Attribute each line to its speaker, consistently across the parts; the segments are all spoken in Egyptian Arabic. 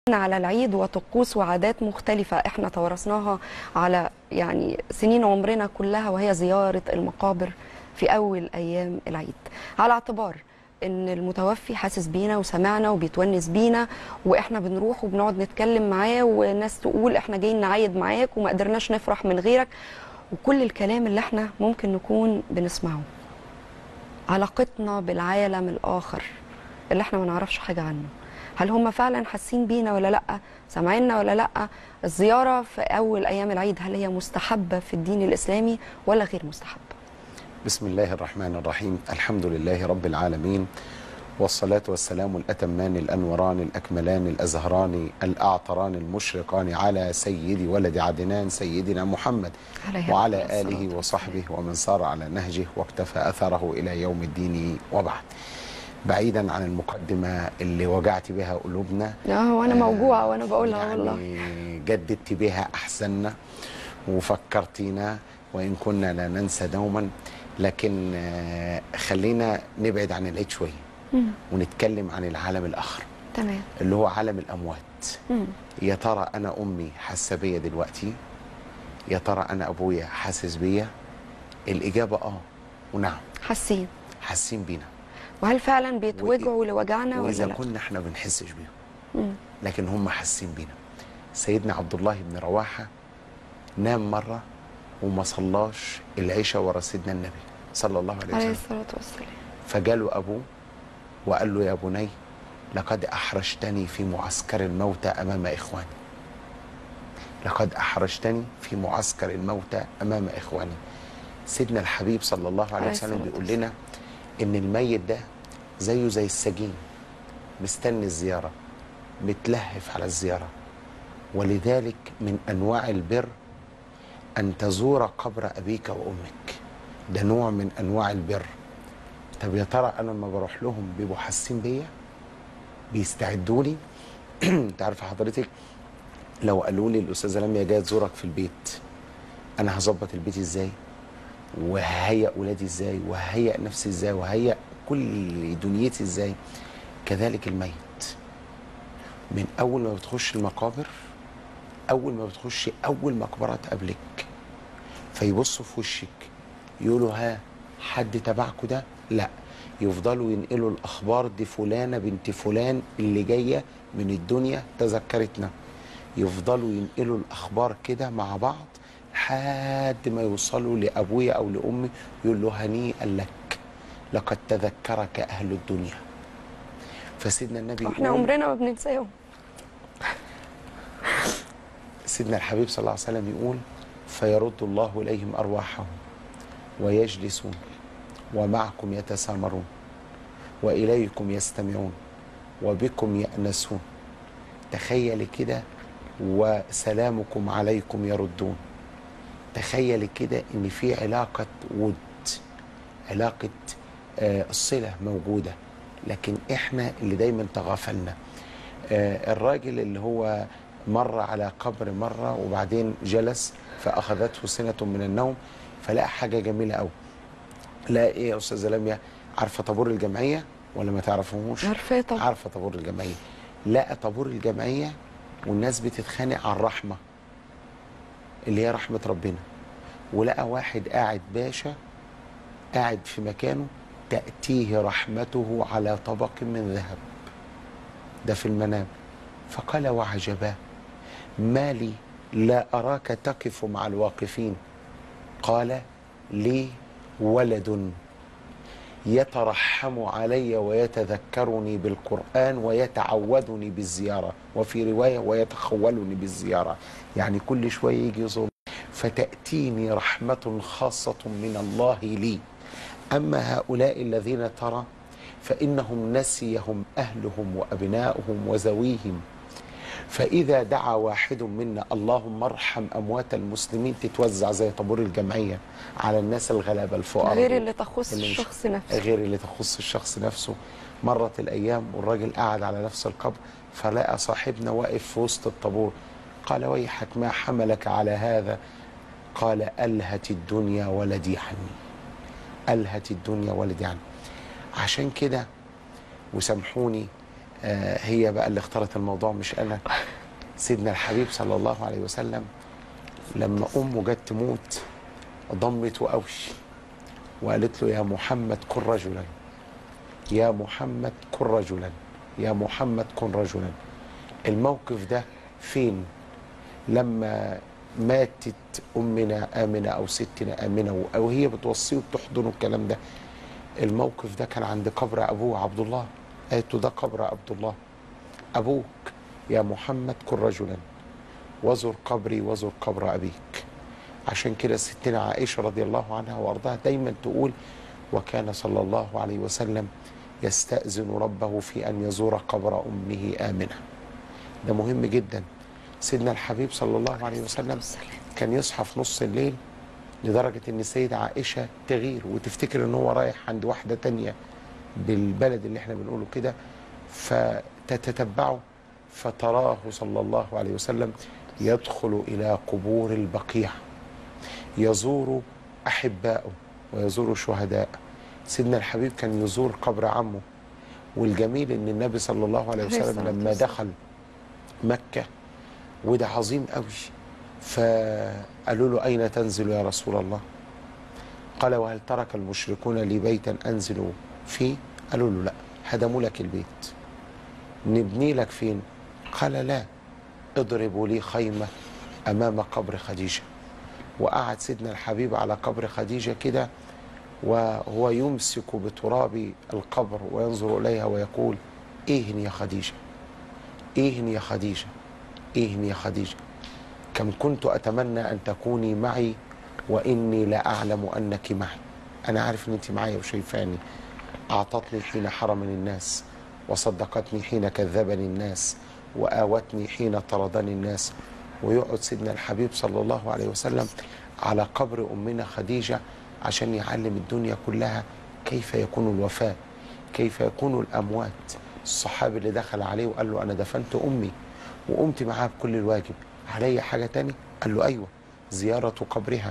Speaker 1: على العيد وطقوس وعادات مختلفة احنا تورثناها على يعني سنين عمرنا كلها وهي زيارة المقابر في أول أيام العيد على اعتبار ان المتوفي حاسس بينا وسمعنا وبيتونس بينا واحنا بنروح وبنقعد نتكلم معاه والناس تقول احنا جايين نعيد معاك وما قدرناش نفرح من غيرك وكل الكلام اللي احنا ممكن نكون بنسمعه علاقتنا بالعالم الآخر اللي احنا ما نعرفش حاجة عنه هل هم فعلا حاسين بينا ولا لا سامعيننا ولا لا الزيارة في أول أيام العيد هل هي مستحبة في الدين الإسلامي ولا غير مستحبة
Speaker 2: بسم الله الرحمن الرحيم الحمد لله رب العالمين والصلاة والسلام الأتمان الأنوران الأكملان الأزهران الأعطران المشرقان على سيد ولد عدنان سيدنا محمد
Speaker 1: عليه
Speaker 2: وعلى
Speaker 1: الصلاة
Speaker 2: آله
Speaker 1: والسلام.
Speaker 2: وصحبه ومن سار على نهجه واقتفى أثره إلى يوم الدين وبعد بعيدا عن المقدمة اللي وجعت بها قلوبنا
Speaker 1: اه وانا موجوعة وانا بقولها
Speaker 2: يعني
Speaker 1: والله
Speaker 2: جددت بها أحسننا وفكرتينا وإن كنا لا ننسى دوما لكن آه، خلينا نبعد عن العيد شوية
Speaker 1: مم.
Speaker 2: ونتكلم عن العالم الآخر
Speaker 1: تمام
Speaker 2: اللي هو عالم الأموات
Speaker 1: مم.
Speaker 2: يا ترى أنا أمي حاسة بيا دلوقتي يا ترى أنا أبويا حاسس بيا الإجابة آه ونعم
Speaker 1: حاسين
Speaker 2: حاسين بينا
Speaker 1: وهل فعلا بيتوجعوا لوجعنا ولا
Speaker 2: وإذا
Speaker 1: لا
Speaker 2: كنا إحنا بنحسش بيهم
Speaker 1: مم.
Speaker 2: لكن هم حاسين بينا سيدنا عبد الله بن رواحة نام مرة وما صلاش العشاء ورا سيدنا النبي صلى الله عليه
Speaker 1: عليه
Speaker 2: وسلم
Speaker 1: الصلاة والسلام
Speaker 2: فجاله أبوه وقال له يا بني لقد أحرجتني في معسكر الموتى أمام إخواني لقد أحرجتني في معسكر الموتى أمام إخواني سيدنا الحبيب صلى الله عليه
Speaker 1: عليه
Speaker 2: وسلم
Speaker 1: الصلاة
Speaker 2: بيقول لنا إن الميت ده زيه زي السجين مستني الزيارة متلهف على الزيارة ولذلك من أنواع البر أن تزور قبر أبيك وأمك ده نوع من أنواع البر طب يا ترى أنا لما بروح لهم بيبقوا حاسين بيا بيستعدوا لي انت عارفه حضرتك لو قالوا لي الاستاذه لميا جايه تزورك في البيت انا هظبط البيت ازاي وههيئ ولادي ازاي وههيئ نفسي ازاي وههيئ كل دنيتي ازاي كذلك الميت من اول ما بتخش المقابر اول ما بتخش اول مقبره تقابلك فيبصوا في وشك يقولوا ها حد تبعكوا ده لا يفضلوا ينقلوا الاخبار دي فلانه بنت فلان اللي جايه من الدنيا تذكرتنا يفضلوا ينقلوا الاخبار كده مع بعض لحد ما يوصلوا لابويا او لامي يقول له هنيئا لك لقد تذكرك اهل الدنيا فسيدنا النبي
Speaker 1: واحنا
Speaker 2: يقول
Speaker 1: عمرنا ما بننساهم
Speaker 2: سيدنا الحبيب صلى الله عليه وسلم يقول فيرد الله إليهم أرواحهم ويجلسون ومعكم يتسامرون وإليكم يستمعون وبكم يأنسون تخيل كده وسلامكم عليكم يردون تخيل كده ان في علاقة ود علاقة آه، الصلة موجودة لكن احنا اللي دايما تغافلنا آه، الراجل اللي هو مر على قبر مرة وبعدين جلس فأخذته سنة من النوم فلقى حاجة جميلة قوي لقى ايه يا أستاذة لميا عارفة طابور الجمعية ولا ما تعرفوهوش
Speaker 1: عارفاه طبعا
Speaker 2: عارفة طابور الجمعية لقى طابور الجمعية والناس بتتخانق على الرحمة اللي هي رحمة ربنا ولقى واحد قاعد باشا قاعد في مكانه تأتيه رحمته على طبق من ذهب ده في المنام فقال وعجبا ما لي لا أراك تقف مع الواقفين قال لي ولد يترحم علي ويتذكرني بالقرآن ويتعودني بالزيارة وفي رواية ويتخولني بالزيارة يعني كل شوية يجي يزور فتأتيني رحمة خاصة من الله لي أما هؤلاء الذين ترى فإنهم نسيهم أهلهم وأبناؤهم وذويهم فإذا دعا واحد منا اللهم ارحم أموات المسلمين تتوزع زي طابور الجمعية على الناس الغلابة الفقراء
Speaker 1: غير
Speaker 2: دول.
Speaker 1: اللي تخص
Speaker 2: اللي مش-
Speaker 1: الشخص نفسه
Speaker 2: غير اللي تخص الشخص نفسه مرت الأيام والراجل قعد على نفس القبر فلقى صاحبنا واقف في وسط الطابور قال ويحك ما حملك على هذا قال ألهت الدنيا ولدي عني ألهت الدنيا ولدي عني عشان كده وسامحوني آه، هي بقى اللي اختارت الموضوع مش انا سيدنا الحبيب صلى الله عليه وسلم لما امه جت تموت ضمته قوي وقالت له يا محمد كن رجلا يا محمد كن رجلا يا محمد كن رجلا الموقف ده فين لما ماتت امنا امنه او ستنا امنه او هي بتوصيه وبتحضنه الكلام ده الموقف ده كان عند قبر ابوه عبد الله قالت له ده قبر عبد الله ابوك يا محمد كن رجلا وزر قبري وزر قبر ابيك عشان كده ستنا عائشه رضي الله عنها وارضاها دايما تقول وكان صلى الله عليه وسلم يستاذن ربه في ان يزور قبر امه امنه ده مهم جدا سيدنا الحبيب صلى الله عليه وسلم كان يصحى في نص الليل لدرجة ان السيدة عائشة تغير وتفتكر ان هو رايح عند واحدة تانية بالبلد اللي احنا بنقوله كده فتتتبعه فتراه صلى الله عليه وسلم يدخل الى قبور البقيع يزور احبائه ويزور شهداء سيدنا الحبيب كان يزور قبر عمه والجميل ان النبي صلى الله عليه
Speaker 1: عليه
Speaker 2: وسلم
Speaker 1: الصلاة
Speaker 2: لما
Speaker 1: والسلام.
Speaker 2: دخل مكة وده عظيم قوي فقالوا له أين تنزل يا رسول الله قال وهل ترك المشركون لي بيتا أنزل فيه قالوا له لا هدموا لك البيت نبني لك فين قال لا اضربوا لي خيمة أمام قبر خديجة وقعد سيدنا الحبيب على قبر خديجة كده وهو يمسك بتراب القبر وينظر إليها ويقول إيه يا خديجة إيه يا خديجة إيه يا خديجة كم كنت أتمنى أن تكوني معي وإني لا أعلم أنك معي أنا عارف أن أنت معي وشايفاني أعطتني حين حرمني الناس وصدقتني حين كذبني الناس وآوتني حين طردني الناس ويقعد سيدنا الحبيب صلى الله عليه وسلم على قبر أمنا خديجة عشان يعلم الدنيا كلها كيف يكون الوفاء كيف يكون الأموات الصحابي اللي دخل عليه وقال له أنا دفنت أمي وقمت معاها بكل الواجب علي حاجة تاني قال له أيوة زيارة قبرها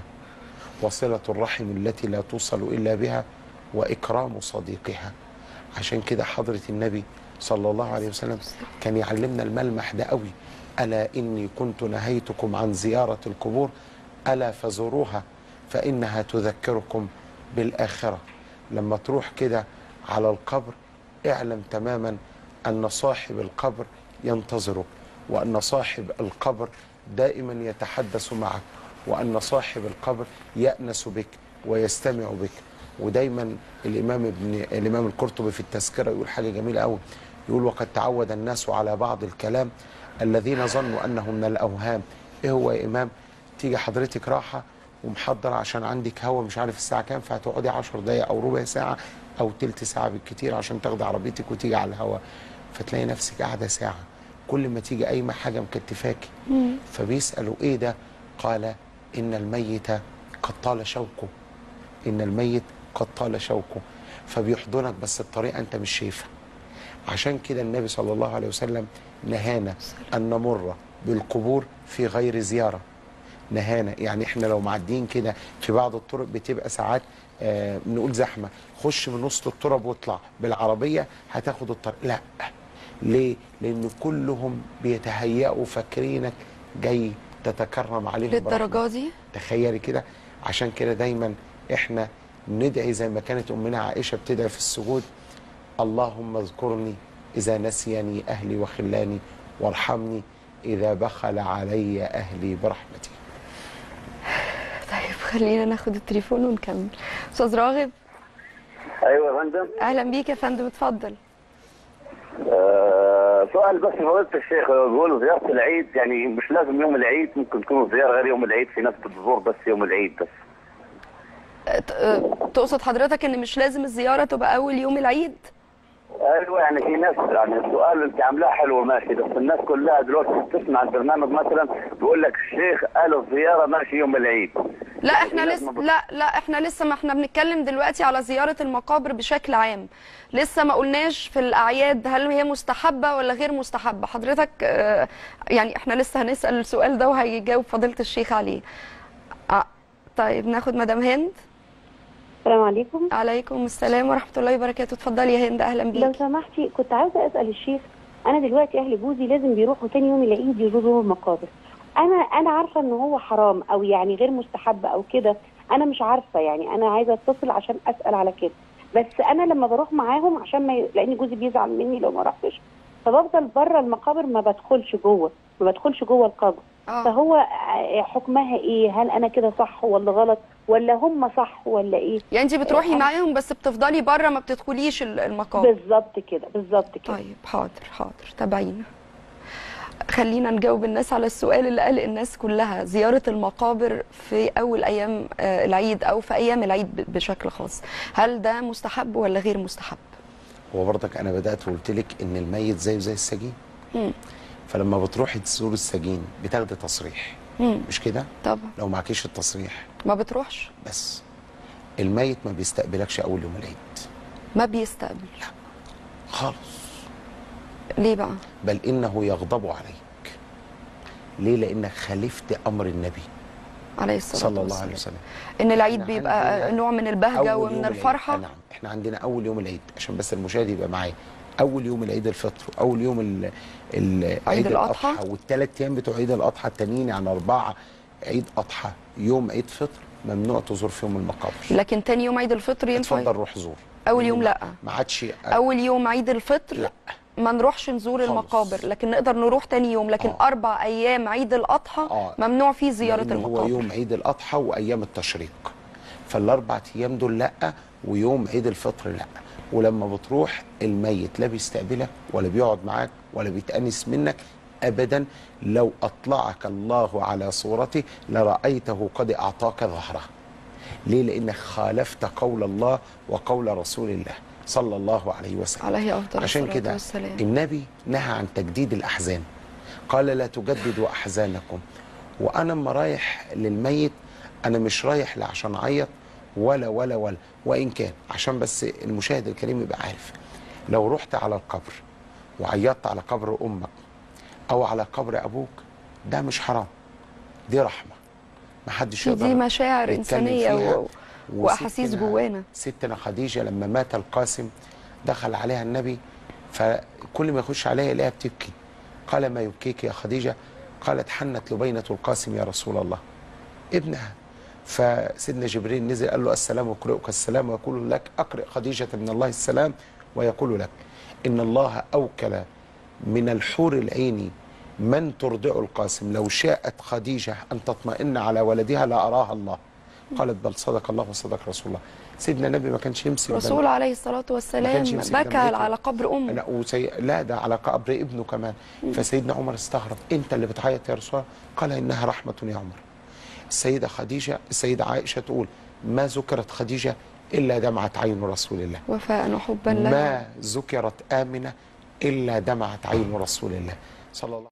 Speaker 2: وصلة الرحم التي لا توصل إلا بها وإكرام صديقها عشان كده حضرة النبي صلى الله عليه وسلم كان يعلمنا الملمح ده قوي ألا إني كنت نهيتكم عن زيارة القبور ألا فزوروها فإنها تذكركم بالآخرة لما تروح كده على القبر اعلم تماما أن صاحب القبر ينتظرك وأن صاحب القبر دائما يتحدث معك وأن صاحب القبر يأنس بك ويستمع بك ودايما الإمام ابن الإمام القرطبي في التذكرة يقول حاجة جميلة قوي يقول وقد تعود الناس على بعض الكلام الذين ظنوا أنه من الأوهام إيه هو يا إمام تيجي حضرتك راحة ومحضر عشان عندك هوا مش عارف الساعة كام فهتقعدي 10 دقايق أو ربع ساعة أو تلت ساعة بالكتير عشان تاخدي عربيتك وتيجي على الهوا فتلاقي نفسك قاعدة ساعة كل ما تيجي قايمة حاجة مكتفاكي فبيسألوا إيه ده قال إن الميت قد طال شوكه إن الميت قد طال شوكه فبيحضنك بس الطريقة أنت مش شايفها عشان كده النبي صلى الله عليه وسلم نهانا أن نمر بالقبور في غير زيارة نهانا يعني احنا لو معديين كده في بعض الطرق بتبقى ساعات آه بنقول زحمه خش من وسط التراب واطلع بالعربيه هتاخد الطريق لا ليه؟ لان كلهم بيتهيأوا فاكرينك جاي تتكرم عليهم برحمة.
Speaker 1: للدرجه دي
Speaker 2: تخيلي كده عشان كده دايما احنا ندعي زي ما كانت امنا عائشه بتدعي في السجود اللهم اذكرني اذا نسيني اهلي وخلاني وارحمني اذا بخل علي اهلي برحمتك
Speaker 1: طيب خلينا ناخد التليفون ونكمل استاذ راغب
Speaker 3: ايوه يا فندم
Speaker 1: اهلا بيك يا فندم اتفضل
Speaker 3: آه سؤال بس فضيله الشيخ بيقولوا زياره العيد يعني مش لازم يوم العيد ممكن تكون زياره غير يوم العيد في ناس بتزور بس يوم العيد بس
Speaker 1: ت- آه، تقصد حضرتك ان مش لازم الزياره تبقى اول يوم العيد
Speaker 3: ايوه يعني في ناس يعني السؤال انت عاملاه حلو ماشي بس الناس كلها دلوقتي بتسمع البرنامج مثلا بيقول لك الشيخ قال الزياره ماشي يوم العيد
Speaker 1: لا
Speaker 3: يعني
Speaker 1: احنا
Speaker 3: في ناس
Speaker 1: لسه
Speaker 3: ما بت-
Speaker 1: لا لا احنا لسه ما احنا بنتكلم دلوقتي على زياره المقابر بشكل عام لسه ما قلناش في الاعياد هل هي مستحبه ولا غير مستحبه حضرتك آه، يعني احنا لسه هنسال السؤال ده وهيجاوب فضيله الشيخ عليه آه، طيب ناخد مدام هند
Speaker 4: السلام عليكم
Speaker 1: عليكم السلام ورحمه الله وبركاته اتفضلي يا هند اهلا
Speaker 4: لو
Speaker 1: بيك
Speaker 4: سمحتي كنت عايزه اسال الشيخ انا دلوقتي اهل جوزي لازم بيروحوا تاني يوم العيد يزوروا المقابر انا انا عارفه ان هو حرام او يعني غير مستحب او كده انا مش عارفه يعني انا عايزه اتصل عشان اسال على كده بس انا لما بروح معاهم عشان ما ي... لان جوزي بيزعل مني لو ما رحتش فبفضل بره المقابر ما بدخلش جوه ما بدخلش جوه القبر
Speaker 1: اه
Speaker 4: فهو آه، حكمها ايه هل انا كده صح ولا غلط ولا هم صح ولا ايه
Speaker 1: يعني انت بتروحي
Speaker 4: آه.
Speaker 1: معاهم بس بتفضلي بره ما بتدخليش ال- المقابر
Speaker 4: بالظبط كده بالظبط كده
Speaker 1: طيب حاضر حاضر تابعينا خلينا نجاوب الناس على السؤال اللي قال الناس كلها زيارة المقابر في أول أيام آه، العيد أو في أيام العيد ب- بشكل خاص هل ده مستحب ولا غير مستحب؟
Speaker 2: هو برضك انا بدات وقلت لك ان الميت زيه زي السجين
Speaker 1: مم.
Speaker 2: فلما بتروحي تزور السجين بتاخدي تصريح
Speaker 1: مم.
Speaker 2: مش كده
Speaker 1: طبعا
Speaker 2: لو معكيش التصريح
Speaker 1: ما بتروحش
Speaker 2: بس الميت ما بيستقبلكش اول يوم العيد
Speaker 1: ما بيستقبل
Speaker 2: خالص
Speaker 1: ليه بقى؟
Speaker 2: بل انه يغضب عليك ليه لانك خالفت امر النبي
Speaker 1: عليه الصلاة
Speaker 2: صلى الله
Speaker 1: والسلام.
Speaker 2: عليه وسلم
Speaker 1: إن العيد
Speaker 2: إحنا
Speaker 1: بيبقى
Speaker 2: عندنا
Speaker 1: نوع من البهجة
Speaker 2: أول
Speaker 1: ومن
Speaker 2: يوم
Speaker 1: الفرحة
Speaker 2: العيد. نعم احنا عندنا اول يوم العيد عشان بس المشاهد يبقى معايا اول يوم العيد الفطر واول يوم ال ال عيد
Speaker 1: الأضحى.
Speaker 2: الاضحى والثلاث ايام بتوع عيد الاضحى التانيين يعني اربعه عيد اضحى يوم عيد فطر ممنوع تزور فيهم المقابر
Speaker 1: لكن تاني يوم عيد الفطر ينفع
Speaker 2: اتفضل روح زور
Speaker 1: أول يوم لا
Speaker 2: ما عادش
Speaker 1: أول يوم عيد الفطر
Speaker 2: لا
Speaker 1: ما نروحش نزور
Speaker 2: خالص.
Speaker 1: المقابر لكن نقدر نروح تاني يوم لكن
Speaker 2: آه.
Speaker 1: أربع أيام عيد الأضحى
Speaker 2: آه.
Speaker 1: ممنوع فيه زيارة
Speaker 2: لأن
Speaker 1: المقابر
Speaker 2: هو يوم عيد الاضحى وايام التشريق فالاربع ايام دول لا ويوم عيد الفطر لا ولما بتروح الميت لا بيستقبلك ولا بيقعد معاك ولا بيتأنس منك ابدا لو اطلعك الله على صورته لرايته قد اعطاك ظهره ليه لانك خالفت قول الله وقول رسول الله صلى الله عليه وسلم
Speaker 1: عليه أفضل
Speaker 2: عشان
Speaker 1: الصلاة
Speaker 2: كده
Speaker 1: والسلام
Speaker 2: النبي نهى عن تجديد الاحزان قال لا تجددوا احزانكم وانا لما رايح للميت انا مش رايح لا عشان اعيط ولا ولا ولا وان كان عشان بس المشاهد الكريم يبقى عارف لو رحت على القبر وعيطت على قبر امك او على قبر ابوك ده مش حرام دي رحمه محدش يقدر
Speaker 1: دي مشاعر
Speaker 2: يتكلم
Speaker 1: إنسانية
Speaker 2: فيها.
Speaker 1: و... وأحاسيس
Speaker 2: وستنا-
Speaker 1: جوانا
Speaker 2: ستنا خديجه لما مات القاسم دخل عليها النبي فكل ما يخش عليها يلاقيها بتبكي قال ما يبكيك يا خديجه قالت حنت لبينه القاسم يا رسول الله ابنها فسيدنا جبريل نزل قال له السلام يقرئك السلام ويقول لك اقرئ خديجه من الله السلام ويقول لك ان الله اوكل من الحور العين من ترضع القاسم لو شاءت خديجه ان تطمئن على ولدها لاراها الله قالت بل صدق الله وصدق رسول الله سيدنا النبي ما كانش يمسك دم-
Speaker 1: رسول عليه الصلاة
Speaker 2: ما
Speaker 1: والسلام
Speaker 2: كانش يمسك
Speaker 1: بكى
Speaker 2: دمعته.
Speaker 1: على قبر أمه
Speaker 2: لا وسي... لا ده على قبر ابنه كمان فسيدنا عمر استغرب انت اللي بتعيط يا رسول الله قال انها رحمه يا عمر السيده خديجه السيده عائشه تقول ما ذكرت خديجه الا دمعت عين رسول الله
Speaker 1: وفاء وحبا لها
Speaker 2: ما ذكرت امنه الا دمعت عين رسول الله صلى الله